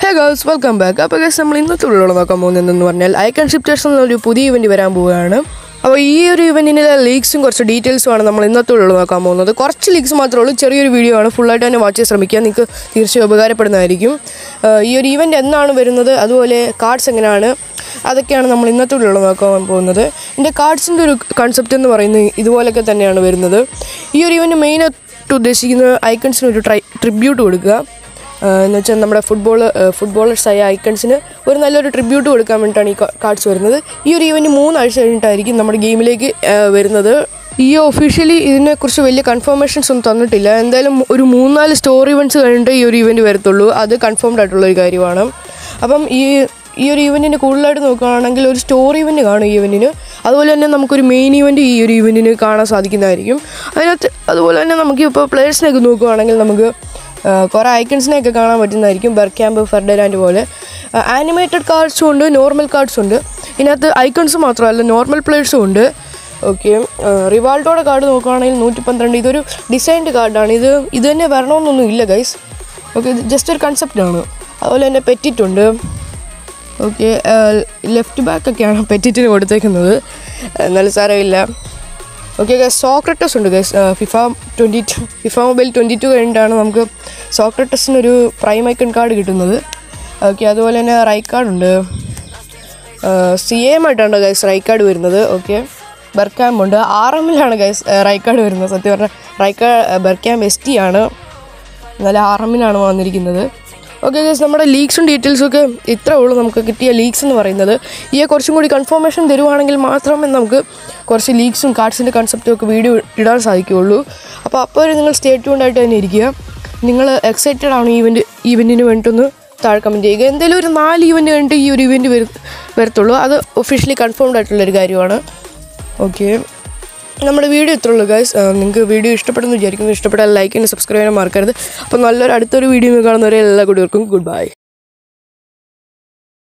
ഹേ girls welcome back അപ്പോൾ guys നമ്മൾ ഇന്നത്തെ ഉള്ളിലുള്ള നോക്കാൻ പോകുന്നതെന്ന് പറഞ്ഞാൽ ഐക്കൺ ഷിപ്റ്റേഴ്സ് എന്നൊരു പുതിയ ഇവൻറ്റ് വരാൻ പോവുകയാണ് അപ്പോൾ ഈ ഒരു ഇവൻറ്റിലെ ലീക്സും കുറച്ച് ഡീറ്റെയിൽസുമാണ് നമ്മൾ ഇന്നത്തെ ഉള്ളിൽ നോക്കാൻ പോകുന്നത് കുറച്ച് ലീക്സ് മാത്രമേ ഉള്ളൂ ചെറിയൊരു വീഡിയോ ആണ് ഫുള്ളായിട്ട് തന്നെ വാച്ച് ചെയ്യാൻ ശ്രമിക്കുക നിങ്ങൾക്ക് തീർച്ചയായും ഉപകാരപ്പെടുന്നതായിരിക്കും ആഹ് ഈ ഒരു ഇവൻറ്റ് എന്നാണ് വരുന്നത് അതുപോലെ കാർഡ്സ് എങ്ങനെയാണ് അതൊക്കെയാണ് നമ്മൾ ഇന്നത്തെ ഉള്ളിൽ നോക്കാൻ പോകുന്നത് ഇതിൻ്റെ കാർഡ്സിൻ്റെ ഒരു കൺസെപ്റ്റ് എന്ന് പറയുന്നത് ഇതുപോലൊക്കെ തന്നെയാണ് വരുന്നത് ഈ ഒരു ഇവൻറ്റ് മെയിനായിട്ട് ഉദ്ദേശിക്കുന്നത് ഐക്കൺസിന് ഒരു ട്രൈ ട്രിബ്യൂട്ട് കൊടുക്കുക എന്ന് വെച്ചാൽ നമ്മുടെ ഫുട്ബോൾ ഫുട്ബോളേഴ്സായ ഐക്കൺസിന് ഒരു നല്ലൊരു ട്രിബ്യൂട്ട് കൊടുക്കാൻ വേണ്ടിയിട്ടാണ് ഈ കാർഡ്സ് വരുന്നത് ഈ ഒരു ഇവൻറ്റ് മൂന്നാഴ്ച കഴിഞ്ഞിട്ടായിരിക്കും നമ്മുടെ ഗെയിമിലേക്ക് ആ, വരുന്നത് ഈ ഒഫീഷ്യലി ഇതിനെക്കുറിച്ച് വലിയ കൺഫർമേഷൻസ് ഒന്നും തന്നിട്ടില്ല എന്തായാലും ഒരു മൂന്നാല് സ്റ്റോർ ഇവൻറ്റ്സ് കഴിഞ്ഞിട്ട് ഈ ഒരു ഇവൻറ്റ് വരത്തുള്ളൂ അത് കൺഫേംഡ് ആയിട്ടുള്ള ഒരു കാര്യമാണ് അപ്പം ഈ ഈ ഒരു ഇവൻറ്റിന് കൂടുതലായിട്ട് നോക്കുകയാണെങ്കിൽ ഒരു സ്റ്റോർ ഇവൻറ്റ് കാണും ഈ ഇവൻറ്റിന് അതുപോലെ തന്നെ നമുക്കൊരു മെയിൻ ഇവൻറ്റ് ഈ ഒരു ഇവൻറ്റിന് കാണാൻ സാധിക്കുന്നതായിരിക്കും അതിനകത്ത് അതുപോലെ തന്നെ നമുക്ക് ഇപ്പോൾ പ്ലേയേഴ്സിനെയൊക്കെ നോക്കുകയാണെങ്കിൽ നമുക്ക് കുറേ ഐക്കൺസിനെയൊക്കെ കാണാൻ പറ്റുന്നതായിരിക്കും ബർക്യാമ്പ് ഫെർഡലാൻഡ് പോലെ ആനിമേറ്റഡ് കാർഡ്സും ഉണ്ട് നോർമൽ കാർഡ്സും ഉണ്ട് ഇതിനകത്ത് ഐക്കൺസ് മാത്രമല്ല നോർമൽ പ്ലേയേഴ്സും ഉണ്ട് ഓക്കെ റിവാൾഡോയുടെ കാർഡ് നോക്കുകയാണെങ്കിൽ നൂറ്റി പന്ത്രണ്ട് ഇതൊരു ഡിസൈൻഡ് കാർഡാണ് ഇത് ഇത് തന്നെ വരണമെന്നൊന്നും ഇല്ല ഗൈസ് ഓക്കെ ഇത് ജസ്റ്റ് ഒരു കൺസെപ്റ്റാണ് അതുപോലെ തന്നെ പെറ്റിറ്റുണ്ട് ഓക്കെ ലെഫ്റ്റ് ബാക്ക് ഒക്കെയാണ് പെറ്റിറ്റിന് കൊടുത്തേക്കുന്നത് എന്നാലും സാരമില്ല ഓക്കെ ഗൈസ് സോക്രട്ടസ് ഉണ്ട് guys FIFA twenty two FIFA mobile twenty two കഴിഞ്ഞിട്ടാണ് നമുക്ക് സോക്രട്ടസിനൊരു പ്രൈം ഐക്കൺ കാർഡ് കിട്ടുന്നത് ഓക്കെ അതുപോലെ തന്നെ റൈ കാർഡ് ഉണ്ട് സി എം ആയിട്ടാണ് ഗൈസ് റൈ കാർഡ് വരുന്നത് ഓക്കെ ബർക്യാമ്പ് ഉണ്ട് ആർ എമ്മിലാണ് ഗൈസ് റൈ കാർഡ് വരുന്നത് സത്യം പറഞ്ഞാൽ Rai card Bergkamp S T ആണ് എന്നാലും ആർ എമ്മിനാണ് വന്നിരിക്കുന്നത് ഓക്കെ ഗൈസ് നമ്മുടെ ലീക്സും ഡീറ്റെയിൽസും ഒക്കെ ഇത്രേ ഉള്ളൂ നമുക്ക് കിട്ടിയ ലീക്സ് എന്ന് പറയുന്നത് ഈ കുറച്ചും കൂടി കൺഫർമേഷൻ തരുവാണെങ്കിൽ മാത്രമേ നമുക്ക് കുറച്ച് ലീക്സും കാർഡ്സിൻ്റെ കൺസെപ്റ്റും ഒക്കെ വീഡിയോ ഇടാൻ സാധിക്കുകയുള്ളൂ അപ്പോൾ അപ്പോൾ വരെ നിങ്ങൾ സ്റ്റേ ട്യൂൺഡായിട്ട് തന്നെ ഇരിക്കുക നിങ്ങൾ എക്സൈറ്റഡ് ആണ് ഈ ഇവൻറ്റ് ഇവൻറ്റിന് വേണ്ടിയിട്ടൊന്ന് താഴെ കമൻറ്റ് ചെയ്യുക എന്തായാലും ഒരു നാല് ഇവൻറ്റ് കഴിഞ്ഞിട്ട് ഈ ഒരു ഇവൻറ്റ് വരും വരത്തുള്ളൂ അത് ഒഫീഷ്യലി കൺഫേംഡ് ആയിട്ടുള്ളൊരു കാര്യമാണ് ഓക്കെ നമ്മുടെ വീഡിയോ ഇത്ര ഉള്ളൂ ഗൈസ് നിങ്ങൾക്ക് വീഡിയോ ഇഷ്ടപ്പെടുന്നു വിചാരിക്കുന്നു ഇഷ്ടപ്പെട്ടാൽ ലൈക്ക് ചെയ്യാനും സബ്സ്ക്രൈബ് ചെയ്യാനും മറക്കരുത് അപ്പോൾ നല്ലൊരു അടുത്തൊരു വീഡിയോ കാണുന്നവരെ എല്ലാ കൂടിയവർക്കും ഗുഡ് ബൈ